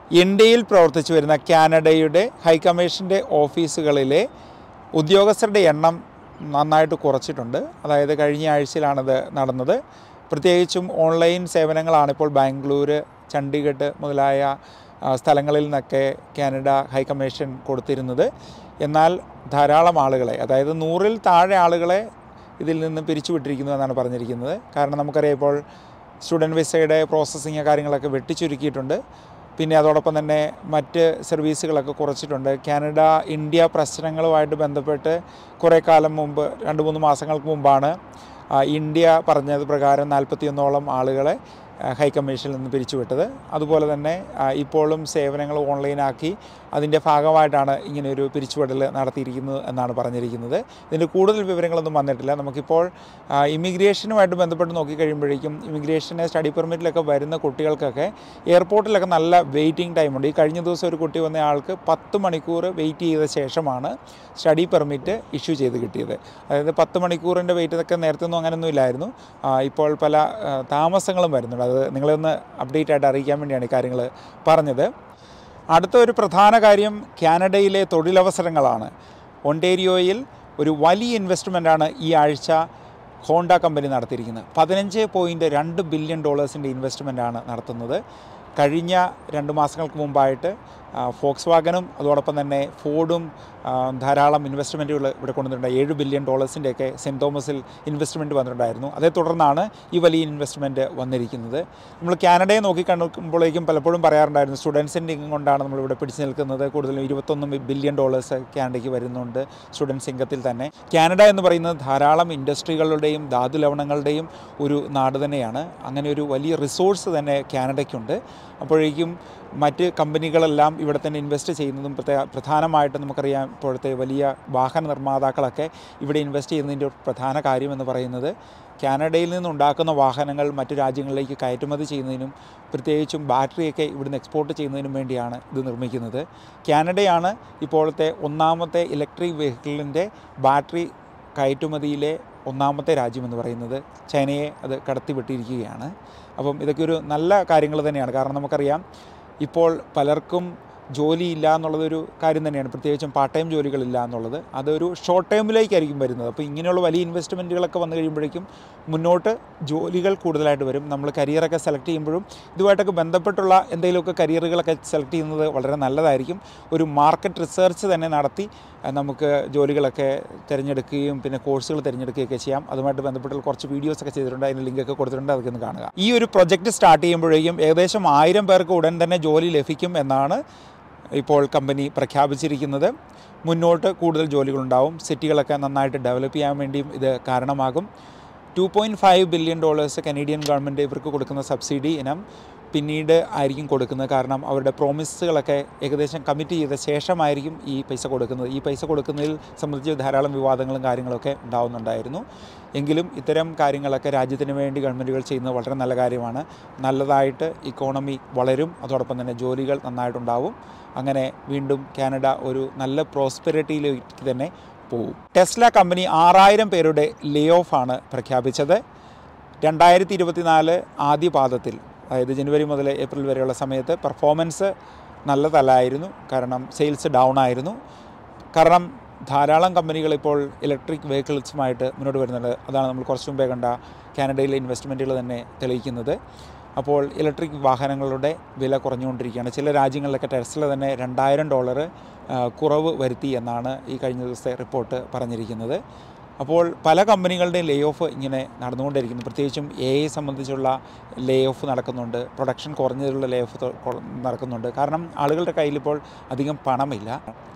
ഇന്ത്യയിൽ പ്രവർത്തിച്ചു വരുന്ന കാനഡയുടെ ഹൈക്കമ്മീഷൻ്റെ ഓഫീസുകളിലെ ഉദ്യോഗസ്ഥരുടെ എണ്ണം നന്നായിട്ട് കുറച്ചിട്ടുണ്ട് അതായത് കഴിഞ്ഞ ആഴ്ചയിലാണിത് നടന്നത് പ്രത്യേകിച്ചും ഓൺലൈൻ സേവനങ്ങളാണ് ഇപ്പോൾ ബാംഗ്ലൂർ ചണ്ഡീഗഡ് മുതലായ ആ, സ്ഥലങ്ങളിൽ നിന്നൊക്കെ കാനഡ ഹൈക്കമ്മീഷൻ കൊടുത്തിരുന്നത് എന്നാൽ ധാരാളം ആളുകളെ അതായത് നൂറിൽ താഴെ ആളുകളെ ഇതിൽ നിന്ന് പിരിച്ചുവിട്ടിരിക്കുന്നു എന്നാണ് പറഞ്ഞിരിക്കുന്നത് കാരണം നമുക്കറിയാം ഇപ്പോൾ സ്റ്റുഡൻറ്റ് വിസയുടെ പ്രോസസ്സിങ് കാര്യങ്ങളൊക്കെ വെട്ടിച്ചുരുക്കിയിട്ടുണ്ട് പിന്നെ അതോടൊപ്പം തന്നെ മറ്റ് സർവീസുകളൊക്കെ കുറച്ചിട്ടുണ്ട് കാനഡ ഇന്ത്യ പ്രശ്നങ്ങളുമായിട്ട് ബന്ധപ്പെട്ട് കുറേ കാലം മുമ്പ് രണ്ട് മൂന്ന് മാസങ്ങൾക്ക് മുമ്പാണ് ആ, ഇന്ത്യ പറഞ്ഞത് പ്രകാരം നാൽപ്പത്തിയൊന്നോളം ആളുകളെ ആ, ഹൈക്കമ്മീഷനിൽ നിന്ന് പിരിച്ചുവിട്ടത് അതുപോലെ തന്നെ ആ, ഇപ്പോഴും സേവനങ്ങൾ ഓൺലൈനാക്കി അതിൻ്റെ ഭാഗമായിട്ടാണ് ഇങ്ങനെയൊരു പിരിച്ചുവിടൽ നടത്തിയിരിക്കുന്നത് എന്നാണ് പറഞ്ഞിരിക്കുന്നത് ഇതിൻ്റെ കൂടുതൽ വിവരങ്ങളൊന്നും വന്നിട്ടില്ല നമുക്കിപ്പോൾ ആ, ഇമിഗ്രേഷനുമായിട്ട് ബന്ധപ്പെട്ട് നോക്കിക്കഴിയുമ്പോഴേക്കും ഇമിഗ്രേഷന് സ്റ്റഡി പെർമിറ്റിലൊക്കെ വരുന്ന കുട്ടികൾക്കൊക്കെ എയർപോർട്ടിലൊക്കെ നല്ല വെയിറ്റിംഗ് ടൈമുണ്ട് ഈ കഴിഞ്ഞ ദിവസം ഒരു കുട്ടി വന്ന ആൾക്ക് പത്ത് മണിക്കൂർ വെയിറ്റ് ചെയ്ത ശേഷമാണ് സ്റ്റഡി പെർമിറ്റ് ഇഷ്യൂ ചെയ്ത് കിട്ടിയത് അതായത് പത്ത് മണിക്കൂറിൻ്റെ വെയിറ്റ് ഒക്കെ നേരത്തെ ഒന്നും അങ്ങനെയൊന്നും ഇല്ലായിരുന്നു ആ, ഇപ്പോൾ പല ആ, താമസങ്ങളും വരുന്നുണ്ട് അത് നിങ്ങളെ ഒന്ന് അപ്ഡേറ്റ് ആയിട്ട് അറിയിക്കാൻ വേണ്ടിയാണ് ഈ കാര്യങ്ങൾ പറഞ്ഞത് അടുത്ത ഒരു പ്രധാന കാര്യം കാനഡയിലെ തൊഴിലവസരങ്ങളാണ് ഒണ്ടേരിയോയിൽ ഒരു വലിയ ഇൻവെസ്റ്റ്മെൻറ്റാണ് ഈ ആഴ്ച ഹോണ്ട കമ്പനി നടത്തിയിരിക്കുന്നത് പതിനഞ്ച് പോയിൻറ്റ് രണ്ട് ബില്യൺ ഡോളേഴ്സിൻ്റെ ഇൻവെസ്റ്റ്മെൻറ്റാണ് നടത്തുന്നത് കഴിഞ്ഞ രണ്ട് മാസങ്ങൾക്ക് മുമ്പായിട്ട് ആ, ഫോക്സ് വാഗനും അതോടൊപ്പം തന്നെ ഫോർഡും ആ, ധാരാളം ഇൻവെസ്റ്റ്മെൻറ്റുകൾ ഇവിടെ കൊണ്ടുവന്നിട്ടുണ്ട് ഏഴ് ബില്യൺ ഡോളേഴ്സിൻ്റെയൊക്കെ സെൻറ്റ് തോമസിൽ ഇൻവെസ്റ്റ്മെൻറ്റ് വന്നിട്ടുണ്ടായിരുന്നു അതേ തുടർന്നാണ് ഈ വലിയ ഇൻവെസ്റ്റ്മെൻറ്റ് വന്നിരിക്കുന്നത് നമ്മൾ കാനഡയെ നോക്കിക്കണ്ടുമ്പോഴേക്കും പലപ്പോഴും പറയാറുണ്ടായിരുന്നു സ്റ്റുഡൻസിൻ്റെ ഇൻകം കൊണ്ടാണ് നമ്മളിവിടെ പിടിച്ചു നിൽക്കുന്നത് കൂടുതലും ഇരുപത്തൊന്ന് ബില്യൺ ഡോളേഴ്സ് കാനഡയ്ക്ക് വരുന്നുണ്ട് സ്റ്റുഡൻസ് ഇൻകത്തിൽ തന്നെ കാനഡ എന്ന് പറയുന്നത് ധാരാളം ഇൻഡസ്ട്രികളുടെയും ധാതു ലവണങ്ങളുടെയും ഒരു നാട് തന്നെയാണ് അങ്ങനെ ഒരു വലിയ റിസോഴ്സ് തന്നെ കാനഡയ്ക്കുണ്ട് അപ്പോഴേക്കും മറ്റ് കമ്പനികളെല്ലാം ഇവിടെ തന്നെ ഇൻവെസ്റ്റ് ചെയ്യുന്നതും പ്രത്യേക പ്രധാനമായിട്ടും നമുക്കറിയാം ഇപ്പോഴത്തെ വലിയ വാഹന നിർമ്മാതാക്കളൊക്കെ ഇവിടെ ഇൻവെസ്റ്റ് ചെയ്യുന്നതിൻ്റെ ഒരു പ്രധാന കാര്യം എന്ന് പറയുന്നത് കാനഡയിൽ നിന്നുണ്ടാക്കുന്ന വാഹനങ്ങൾ മറ്റു രാജ്യങ്ങളിലേക്ക് കയറ്റുമതി ചെയ്യുന്നതിനും പ്രത്യേകിച്ചും ബാറ്ററിയൊക്കെ ഇവിടുന്ന് എക്സ്പോർട്ട് ചെയ്യുന്നതിനും വേണ്ടിയാണ് ഇത് നിർമ്മിക്കുന്നത് കാനഡയാണ് ഇപ്പോഴത്തെ ഒന്നാമത്തെ ഇലക്ട്രിക് വെഹിക്കിളിൻ്റെ ബാറ്ററി കയറ്റുമതിയിലെ ഒന്നാമത്തെ രാജ്യമെന്ന് പറയുന്നത് ചൈനയെ അത് കടത്തിവിട്ടിരിക്കുകയാണ് അപ്പം ഇതൊക്കെ ഒരു നല്ല കാര്യങ്ങൾ തന്നെയാണ് കാരണം നമുക്കറിയാം ഇപ്പോൾ പലർക്കും ജോലിയില്ല എന്നുള്ളതൊരു കാര്യം തന്നെയാണ് പ്രത്യേകിച്ചും പാർട്ട് ടൈം ജോലികളില്ല എന്നുള്ളത് അതൊരു ഷോർട്ട് ടൈമിലേക്കായിരിക്കും വരുന്നത് അപ്പോൾ ഇങ്ങനെയുള്ള വലിയ ഇൻവെസ്റ്റ്മെൻറ്റുകളൊക്കെ വന്നു കഴിയുമ്പോഴേക്കും മുന്നോട്ട് ജോലികൾ കൂടുതലായിട്ട് വരും നമ്മൾ കരിയറൊക്കെ സെലക്ട് ചെയ്യുമ്പോഴും ഇതുമായിട്ടൊക്കെ ബന്ധപ്പെട്ടുള്ള എന്തെങ്കിലുമൊക്കെ കരിയറുകളൊക്കെ സെലക്ട് ചെയ്യുന്നത് വളരെ നല്ലതായിരിക്കും ഒരു മാർക്കറ്റ് റിസർച്ച് തന്നെ നടത്തി അഹ് നമുക്ക് ജോലികളൊക്കെ തിരഞ്ഞെടുക്കുകയും പിന്നെ കോഴ്സുകൾ തിരഞ്ഞെടുക്കുകയൊക്കെ ചെയ്യാം അതുമായിട്ട് ബന്ധപ്പെട്ടുള്ള കുറച്ച് വീഡിയോസൊക്കെ ചെയ്തിട്ടുണ്ട് അതിന് ലിങ്കൊക്കെ കൊടുത്തിട്ടുണ്ട് അതൊക്കെ ഒന്ന് കാണുക ഈ ഒരു പ്രൊജക്റ്റ് സ്റ്റാർട്ട് ചെയ്യുമ്പോഴേക്കും ഏകദേശം ആയിരം പേർക്ക് ഉടൻ തന്നെ ജോലി ലഭിക്കും എന്നാണ് ഇപ്പോൾ കമ്പനി പ്രഖ്യാപിച്ചിരിക്കുന്നത് മുന്നോട്ട് കൂടുതൽ ജോലികളുണ്ടാവും സിറ്റികളൊക്കെ നന്നായിട്ട് ഡെവലപ്പ് ചെയ്യാൻ വേണ്ടിയും ഇത് കാരണമാകും two point five billion dollars Canadian government ഇവർക്ക് കൊടുക്കുന്ന സബ്സിഡി ഇനം പിന്നീട് ആയിരിക്കും കൊടുക്കുന്നത് കാരണം അവരുടെ പ്രോമിസുകളൊക്കെ ഏകദേശം കമ്മിറ്റ് ചെയ്ത ശേഷമായിരിക്കും ഈ പൈസ കൊടുക്കുന്നത് ഈ പൈസ കൊടുക്കുന്നതിൽ സംബന്ധിച്ച് ധാരാളം വിവാദങ്ങളും കാര്യങ്ങളൊക്കെ ഉണ്ടാവുന്നുണ്ടായിരുന്നു എങ്കിലും ഇത്തരം കാര്യങ്ങളൊക്കെ രാജ്യത്തിന് വേണ്ടി ഗവൺമെൻറ്റുകൾ ചെയ്യുന്നത് വളരെ നല്ല കാര്യമാണ് നല്ലതായിട്ട് ഇക്കോണമി വളരും അതോടൊപ്പം തന്നെ ജോലികൾ നന്നായിട്ടുണ്ടാവും അങ്ങനെ വീണ്ടും കാനഡ ഒരു നല്ല പ്രോസ്പെരിറ്റിയിലേക്ക് തന്നെ പോകും ടെസ്ല കമ്പനി ആറായിരം പേരുടെ ലേ ഓഫാണ് പ്രഖ്യാപിച്ചത് രണ്ടായിരത്തി ഇരുപത്തിനാല് ആദ്യ പാദത്തിൽ അതായത് ജനുവരി മുതൽ ഏപ്രിൽ വരെയുള്ള സമയത്ത് പെർഫോമൻസ് നല്ലതല്ലായിരുന്നു കാരണം സെയിൽസ് ഡൗൺ ആയിരുന്നു കാരണം ധാരാളം കമ്പനികൾ ഇപ്പോൾ ഇലക്ട്രിക് വെഹിക്കിൾസുമായിട്ട് മുന്നോട്ട് വരുന്നുണ്ട് അതാണ് നമ്മൾ കുറച്ച് മുമ്പേ കണ്ട കാനഡയിലെ ഇൻവെസ്റ്റ്മെൻറ്റുകൾ തന്നെ തെളിയിക്കുന്നത് അപ്പോൾ ഇലക്ട്രിക് വാഹനങ്ങളുടെ വില കുറഞ്ഞുകൊണ്ടിരിക്കുകയാണ് ചില രാജ്യങ്ങളിലൊക്കെ ടെസ്ല തന്നെ രണ്ടായിരം ഡോളർ കുറവ് വരുത്തി എന്നാണ് ഈ കഴിഞ്ഞ ദിവസത്തെ റിപ്പോർട്ട് പറഞ്ഞിരിക്കുന്നത് അപ്പോൾ പല കമ്പനികളുടെയും ലേ ഓഫ് ഇങ്ങനെ നടന്നുകൊണ്ടിരിക്കുന്നു പ്രത്യേകിച്ചും എ ഐ സംബന്ധിച്ചുള്ള ലേ ഓഫ് നടക്കുന്നുണ്ട് പ്രൊഡക്ഷൻ കുറഞ്ഞതിലുള്ള ലേ ഓഫ് നടക്കുന്നുണ്ട് കാരണം ആളുകളുടെ കയ്യിൽ ഇപ്പോൾ അധികം പണമില്ല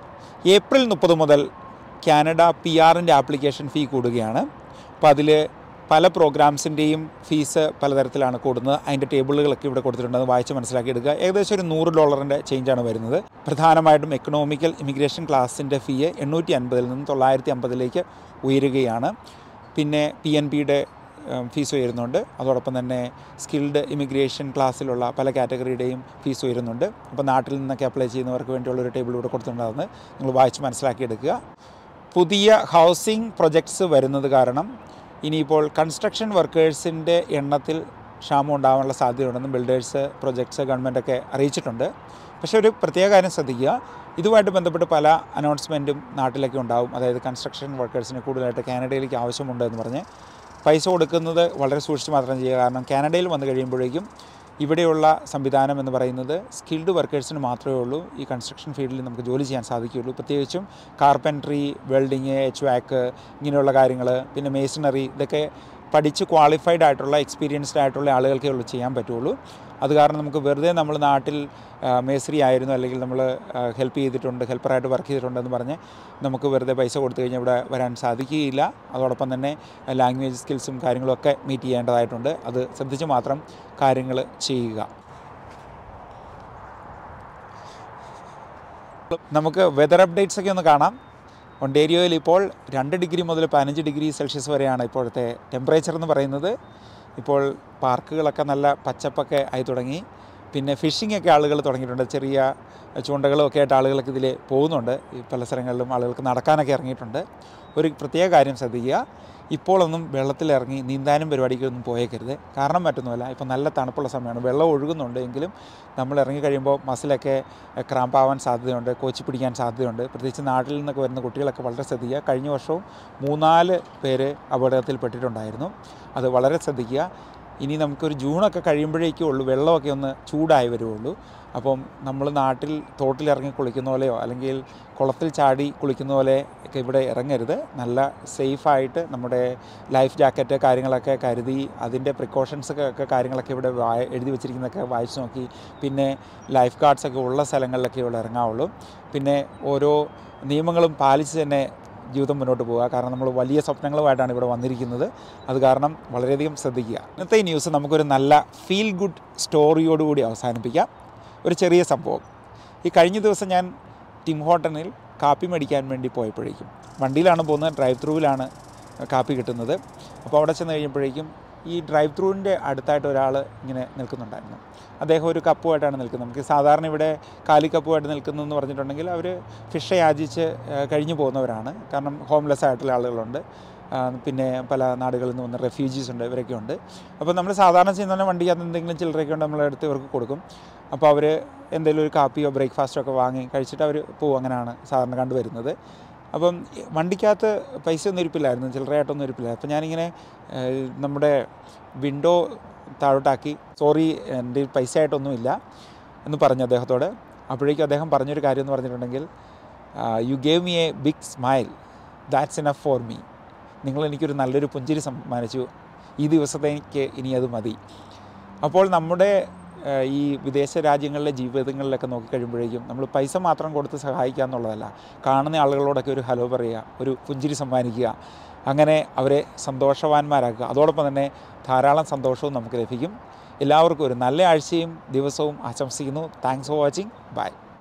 ഏപ്രിൽ മുപ്പത് മുതൽ കാനഡ പി ആറിൻ്റെ ആപ്ലിക്കേഷൻ ഫീ കൂടുകയാണ് അപ്പോൾ അതിൽ പല പ്രോഗ്രാംസിൻ്റെയും ഫീസ് പലതരത്തിലാണ് കൂടുന്നത് അതിൻ്റെ ടേബിളുകളൊക്കെ ഇവിടെ കൊടുത്തിട്ടുണ്ട് അത് വായിച്ച് മനസ്സിലാക്കി എടുക്കുക ഏകദേശം ഒരു നൂറ് ഡോളറിൻ്റെ ചേഞ്ചാണ് വരുന്നത് പ്രധാനമായിട്ടും എക്കണോമിക്കൽ ഇമിഗ്രേഷൻ ക്ലാസിൻ്റെ ഫീ എണ്ണൂറ്റി അൻപതിൽ നിന്ന് തൊള്ളായിരത്തി അമ്പതിലേക്ക് ഉയരുകയാണ് പിന്നെ പി എൻ പിയുടെ ഫീസ് ഉയരുന്നുണ്ട് അതോടൊപ്പം തന്നെ സ്കിൽഡ് ഇമിഗ്രേഷൻ ക്ലാസ്സിലുള്ള പല കാറ്റഗറിയുടെയും ഫീസ് ഉയരുന്നുണ്ട് അപ്പോൾ നാട്ടിൽ നിന്നൊക്കെ അപ്ലൈ ചെയ്യുന്നവർക്ക് വേണ്ടിയുള്ള ഒരു ടേബിൾ ഇവിടെ കൊടുത്തിട്ടുണ്ടാകുന്നത് നിങ്ങൾ വായിച്ച് മനസ്സിലാക്കിയെടുക്കുക പുതിയ ഹൗസിംഗ് പ്രൊജക്ട്സ് വരുന്നത് കാരണം ഇനിയിപ്പോൾ കൺസ്ട്രക്ഷൻ വർക്കേഴ്സിൻ്റെ എണ്ണത്തിൽ ക്ഷാമം ഉണ്ടാകാനുള്ള സാധ്യതയുണ്ടെന്ന് ബിൽഡേഴ്സ് പ്രൊജക്ട്സ് ഗവൺമെൻറ്റൊക്കെ അറിയിച്ചിട്ടുണ്ട് പക്ഷേ ഒരു പ്രത്യേക കാര്യം ശ്രദ്ധിക്കുക ഇതുമായിട്ട് ബന്ധപ്പെട്ട് പല അനൗൺസ്മെൻറ്റും നാട്ടിലൊക്കെ ഉണ്ടാവും അതായത് കൺസ്ട്രക്ഷൻ വർക്കേഴ്സിന് കൂടുതലായിട്ട് കാനഡയിലേക്ക് ആവശ്യമുണ്ട് എന്ന് പറഞ്ഞ് പൈസ കൊടുക്കുന്നത് വളരെ സൂക്ഷിച്ച് മാത്രം ചെയ്യുക കാരണം കാനഡയിൽ വന്നു കഴിയുമ്പോഴേക്കും ഇവിടെയുള്ള സംവിധാനം എന്ന് പറയുന്നത് സ്കിൽഡ് വർക്കേഴ്സിന് മാത്രമേ ഉള്ളൂ ഈ കൺസ്ട്രക്ഷൻ ഫീൽഡിൽ നമുക്ക് ജോലി ചെയ്യാൻ സാധിക്കുകയുള്ളൂ പ്രത്യേകിച്ചും കാർപ്പൻട്രി വെൽഡിങ് എച്ച് വാക്ക് ഇങ്ങനെയുള്ള കാര്യങ്ങൾ പിന്നെ മേസണറി ഇതൊക്കെ പഠിച്ച് ക്വാളിഫൈഡ് ആയിട്ടുള്ള എക്സ്പീരിയൻസ്ഡ് ആയിട്ടുള്ള ആളുകൾക്കേ ഉള്ളൂ ചെയ്യാൻ പറ്റുള്ളൂ അത് കാരണം നമുക്ക് വെറുതെ നമ്മൾ നാട്ടിൽ മേസ്ത്രി ആയിരുന്നു അല്ലെങ്കിൽ നമ്മൾ ഹെൽപ്പ് ചെയ്തിട്ടുണ്ട് ഹെൽപ്പറായിട്ട് വർക്ക് ചെയ്തിട്ടുണ്ടെന്ന് പറഞ്ഞ് നമുക്ക് വെറുതെ പൈസ കൊടുത്തു കഴിഞ്ഞാൽ ഇവിടെ വരാൻ സാധിക്കുകയില്ല അതോടൊപ്പം തന്നെ ലാംഗ്വേജ് സ്കിൽസും കാര്യങ്ങളും ഒക്കെ മീറ്റ് ചെയ്യേണ്ടതായിട്ടുണ്ട് അത് ശ്രദ്ധിച്ച് മാത്രം കാര്യങ്ങൾ ചെയ്യുക നമുക്ക് വെതർ അപ്ഡേറ്റ്സ് ഒക്കെ ഒന്ന് കാണാം ഒണ്ടേരിയോയിൽ ഇപ്പോൾ രണ്ട് ഡിഗ്രി മുതൽ പതിനഞ്ച് ഡിഗ്രി സെൽഷ്യസ് വരെയാണ് ഇപ്പോഴത്തെ ടെമ്പറേച്ചർ എന്ന് പറയുന്നത് ഇപ്പോൾ പാർക്കുകളൊക്കെ നല്ല പച്ചപ്പൊക്കെ ആയി തുടങ്ങി പിന്നെ ഫിഷിംഗ് ഒക്കെ ആളുകൾ തുടങ്ങിയിട്ടുണ്ട് ചെറിയ ചൂണ്ടകളും ഒക്കെ ആയിട്ട് ആളുകൾക്ക് ഇതിൽ പോകുന്നുണ്ട് ഈ പല സ്ഥലങ്ങളിലും ആളുകൾക്ക് നടക്കാനൊക്കെ ഇറങ്ങിയിട്ടുണ്ട് ഒരു പ്രത്യേക കാര്യം ശ്രദ്ധിക്കുക ഇപ്പോഴൊന്നും വെള്ളത്തിലിറങ്ങി നീന്താനും പരിപാടിക്കൊന്നും പോയേക്കരുത് കാരണം മറ്റൊന്നുമല്ല ഇപ്പോൾ നല്ല തണുപ്പുള്ള സമയമാണ് വെള്ളം ഒഴുകുന്നുണ്ട് എങ്കിലും നമ്മൾ ഇറങ്ങി കഴിയുമ്പോൾ മസിലൊക്കെ ക്രാമ്പാവാൻ സാധ്യതയുണ്ട് കോച്ചി പിടിക്കാൻ സാധ്യതയുണ്ട് പ്രത്യേകിച്ച് നാട്ടിൽ നിന്നൊക്കെ വരുന്ന കുട്ടികളൊക്കെ വളരെ ശ്രദ്ധിക്കുക കഴിഞ്ഞ വർഷവും മൂന്നാല് പേര് അപകടത്തിൽപ്പെട്ടിട്ടുണ്ടായിരുന്നു അത് വളരെ ശ്രദ്ധിക്കുക ഇനി നമുക്കൊരു ജൂണൊക്കെ കഴിയുമ്പോഴേക്കേ ഉള്ളൂ വെള്ളമൊക്കെ ഒന്ന് ചൂടായി വരുള്ളൂ അപ്പം നമ്മൾ നാട്ടിൽ തോട്ടിലിറങ്ങി കുളിക്കുന്ന പോലെയോ അല്ലെങ്കിൽ കുളത്തിൽ ചാടി കുളിക്കുന്ന പോലെ ഒക്കെ ഇവിടെ ഇറങ്ങരുത് നല്ല സേഫായിട്ട് നമ്മുടെ ലൈഫ് ജാക്കറ്റ് കാര്യങ്ങളൊക്കെ കരുതി അതിൻ്റെ പ്രിക്കോഷൻസ് ഒക്കെ കാര്യങ്ങളൊക്കെ ഇവിടെ വായ എഴുതി വെച്ചിരിക്കുന്നതൊക്കെ വായിച്ച് നോക്കി പിന്നെ ലൈഫ് ഗാർഡ്സ് ഒക്കെ ഉള്ള സ്ഥലങ്ങളിലൊക്കെ ഇവിടെ ഇറങ്ങാവുള്ളൂ പിന്നെ ഓരോ നിയമങ്ങളും പാലിച്ച് തന്നെ ജീവിതം മുന്നോട്ട് പോകുക കാരണം നമ്മൾ വലിയ സ്വപ്നങ്ങളുമായിട്ടാണ് ഇവിടെ വന്നിരിക്കുന്നത് അത് കാരണം വളരെയധികം ശ്രദ്ധിക്കുക ഇന്നത്തെ ഈ ന്യൂസ് നമുക്കൊരു നല്ല ഫീൽ ഗുഡ് സ്റ്റോറിയോടുകൂടി അവസാനിപ്പിക്കാം ഒരു ചെറിയ സംഭവം ഈ കഴിഞ്ഞ ദിവസം ഞാൻ ടിം ഹോട്ടനിൽ കാപ്പി മേടിക്കാൻ വേണ്ടി പോയപ്പോഴേക്കും വണ്ടിയിലാണ് പോകുന്നത് ഡ്രൈവ് ത്രൂവിലാണ് കാപ്പി കിട്ടുന്നത് അപ്പോൾ അവിടെ ചെന്ന് കഴിയുമ്പോഴേക്കും ഈ ഡ്രൈവ് ത്രൂവിൻ്റെ അടുത്തായിട്ട് ഒരാൾ ഇങ്ങനെ നിൽക്കുന്നുണ്ടായിരുന്നു അദ്ദേഹം ഒരു കപ്പുമായിട്ടാണ് നിൽക്കുന്നത് നമുക്ക് സാധാരണ ഇവിടെ കാലി കപ്പുമായിട്ട് നിൽക്കുന്നതെന്ന് പറഞ്ഞിട്ടുണ്ടെങ്കിൽ അവർ ഫിഷ് യാചിച്ച് ആ, കഴിഞ്ഞു പോകുന്നവരാണ് കാരണം ഹോംലെസ് ആയിട്ടുള്ള ആളുകളുണ്ട് ആ, പിന്നെ പല നാടുകളിൽ നിന്ന് വന്ന റെഫ്യൂജീസ് ഉണ്ട് ഇവരൊക്കെ ഉണ്ട് അപ്പോൾ നമ്മൾ സാധാരണ ചെയ്യുന്ന വണ്ടിക്കകത്ത് എന്തെങ്കിലും ചില്ലറയൊക്കെ ഉണ്ട് നമ്മളെടുത്ത് ഇവർക്ക് കൊടുക്കും അപ്പോൾ അവർ എന്തെങ്കിലും ഒരു കാപ്പിയോ ബ്രേക്ക്ഫാസ്റ്റോ ഒക്കെ വാങ്ങി കഴിച്ചിട്ട് അവർ പോകും അങ്ങനെയാണ് സാധാരണ കണ്ടുവരുന്നത് അപ്പം ഈ വണ്ടിക്കകത്ത് പൈസ ഒന്നും ഇരിപ്പില്ലായിരുന്നു ചില്ലറയായിട്ടൊന്നും ഇരിപ്പില്ല അപ്പം ഞാനിങ്ങനെ ഏഹ്, നമ്മുടെ വിൻഡോ താഴോട്ടാക്കി സോറി എൻ്റെ കയ്യിൽ പൈസ ആയിട്ടൊന്നുമില്ല എന്ന് പറഞ്ഞു അദ്ദേഹത്തോട് അപ്പോഴേക്കും അദ്ദേഹം പറഞ്ഞൊരു കാര്യം എന്ന് പറഞ്ഞിട്ടുണ്ടെങ്കിൽ you gave me a big smile that's enough for me നിങ്ങൾ എനിക്കൊരു നല്ലൊരു പുഞ്ചിരി സമ്മാനിച്ചു ഈ ദിവസത്തേക്ക് ഇനി അത് മതി അപ്പോൾ നമ്മുടെ ഏഹ്, ഈ വിദേശ രാജ്യങ്ങളിലെ ജീവിതങ്ങളിലൊക്കെ നോക്കിക്കഴിയുമ്പോഴേക്കും നമ്മൾ പൈസ മാത്രം കൊടുത്ത് സഹായിക്കുക എന്നുള്ളതല്ല കാണുന്ന ആളുകളോടൊക്കെ ഒരു ഹലോ പറയുക ഒരു പുഞ്ചിരി സമ്മാനിക്കുക അങ്ങനെ അവരെ സന്തോഷവാന്മാരാക്കുക അതോടൊപ്പം തന്നെ ധാരാളം സന്തോഷവും നമുക്ക് ലഭിക്കും എല്ലാവർക്കും ഒരു നല്ല ആഴ്ചയും ദിവസവും ആശംസിക്കുന്നു താങ്ക്സ് ഫോർ വാച്ചിങ് ബൈ